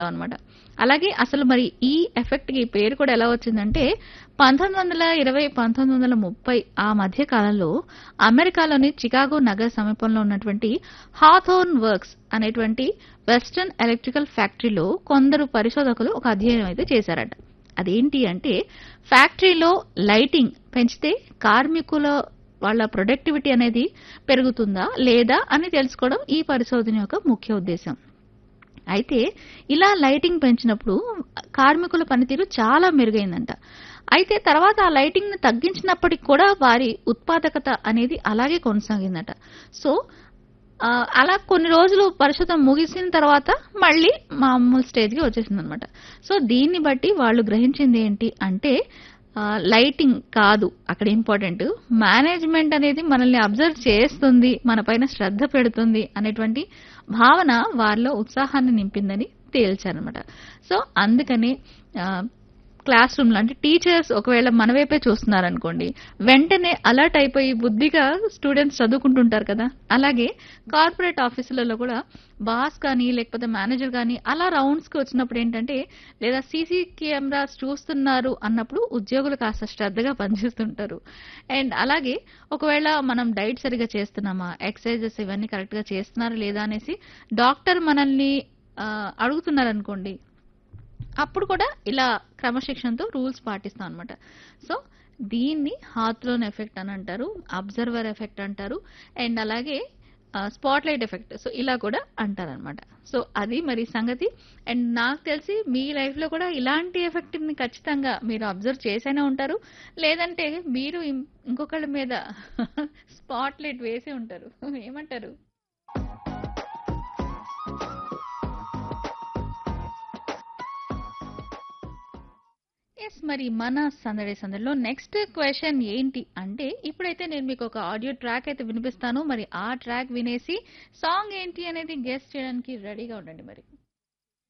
అనమాట. అలాగే అసలు మరి ఈ ఎఫెక్ట్‌కి పేరు కూడా ఎలా వచ్చిందంటే 1920, 1930 ఆ మధ్య కాలంలో అమెరికాలోని చికాగో నగర సమీపంలో ఉన్నటువంటి హాథోర్న్ వర్క్స్ అనేటువంటి వెస్టర్న్ ఎలక్ట్రికల్ ఫ్యాక్టరీలో కొందరు పరిశోధకులు ఒక అధ్యయనం అయితే చేశారట. అదేంటి అంటే ఫ్యాక్టరీలో లైటింగ్ పెంచితే కార్మికుల వాళ్ళ ప్రొడక్టివిటీ అనేది పెరుగుతుందా లేదా అని తెలుసుకోవడం ఈ పరిశోధన యొక్క ముఖ్య ఉద్దేశం. అయితే ఇలా లైటింగ్ పెంచినప్పుడు కార్మికుల పనితీరు చాలా మెరుగైందంట. అయితే తర్వాత ఆ లైటింగ్‌ని తగ్గించినప్పటికి కూడా వారి ఉత్పాదకత అనేది అలాగే కొనసాగిందట. సో ఆహ్, అలా కొన్ని రోజులు పరిశోధన ముగిసిన తర్వాత మళ్ళీ మామూలు స్టేజ్‌కి వచ్చేసిందనమాట. సో దీన్ని బట్టి వాళ్ళు గ్రహించిందేంటి అంటే ఆహ్, లైటింగ్ కాదు అక్కడ ఇంపార్టెంట్. మేనేజ్‌మెంట్ అనేది మనల్ని అబ్జర్వ్ చేస్తుంది, మన పైన శ్రద్ధ పెడుతుంది అనేటువంటి భావన వారిలో ఉత్సాహాన్ని నింపిందని తేల్చారనమాట. సో అందుకని ఆహ్, క్లాస్ రూమ్‌లో అంటే టీచర్స్ ఒకవేళ మన వైపే చూస్తున్నారనుకోండి, వెంటనే అలర్ట్ అయిపోయి బుద్ధిగా స్టూడెంట్స్ చదువుకుంటుంటారు కదా! అలాగే కార్పొరేట్ ఆఫీసులలో కూడా బాస్ కానీ, లేకపోతే మేనేజర్ గానీ అలా రౌండ్స్‌కి వచ్చినప్పుడు ఏంటంటే లేదా సీసీ కెమెరాస్ చూస్తున్నారు అన్నప్పుడు ఉద్యోగులు కాస్త శ్రద్ధగా పనిచేస్తుంటారు. అండ్ అలాగే ఒకవేళ మనం డైట్ సరిగ్గా చేస్తున్నామా, ఎక్సర్‌సైజెస్ ఇవన్నీ కరెక్ట్‌గా చేస్తున్నారా లేదా అనేసి డాక్టర్ మనల్ని ఆహ్, అడుగుతున్నారనుకోండి, అప్పుడు కూడా ఇలా క్రమశిక్షణతో రూల్స్ పాటిస్తాం అనమాట. సో దీన్ని హాథోర్న్ ఎఫెక్ట్ అని అంటారు. అబ్జర్వర్ ఎఫెక్ట్ అంటారు. అండ్ అలాగే ఆహ్, స్పాట్‌లైట్ ఎఫెక్ట్. సో ఇలా కూడా అంటారనమాట. సో అది మరి సంగతి. అండ్ నాకు తెలిసి మీ లైఫ్‌లో కూడా ఇలాంటి ఎఫెక్ట్‌ని ఖచ్చితంగా మీరు అబ్జర్వ్ చేసైనా ఉంటారు. లేదంటే మీరు ఇం ఇంకొకళ్ళ మీద స్పాట్‌లైట్ వేసే ఉంటారు. ఏమంటారు? యెస్. మరి మన సందడి సందడిలో నెక్స్ట్ క్వెషన్ ఏంటి అంటే ఇప్పుడైతే నేను మీకు ఒక ఆడియో ట్రాక్ అయితే వినిపిస్తాను. మరి ఆ ట్రాక్ వినేసి సాంగ్ ఏంటి అనేది గెస్ చేయడానికి రెడీగా ఉండండి మరి.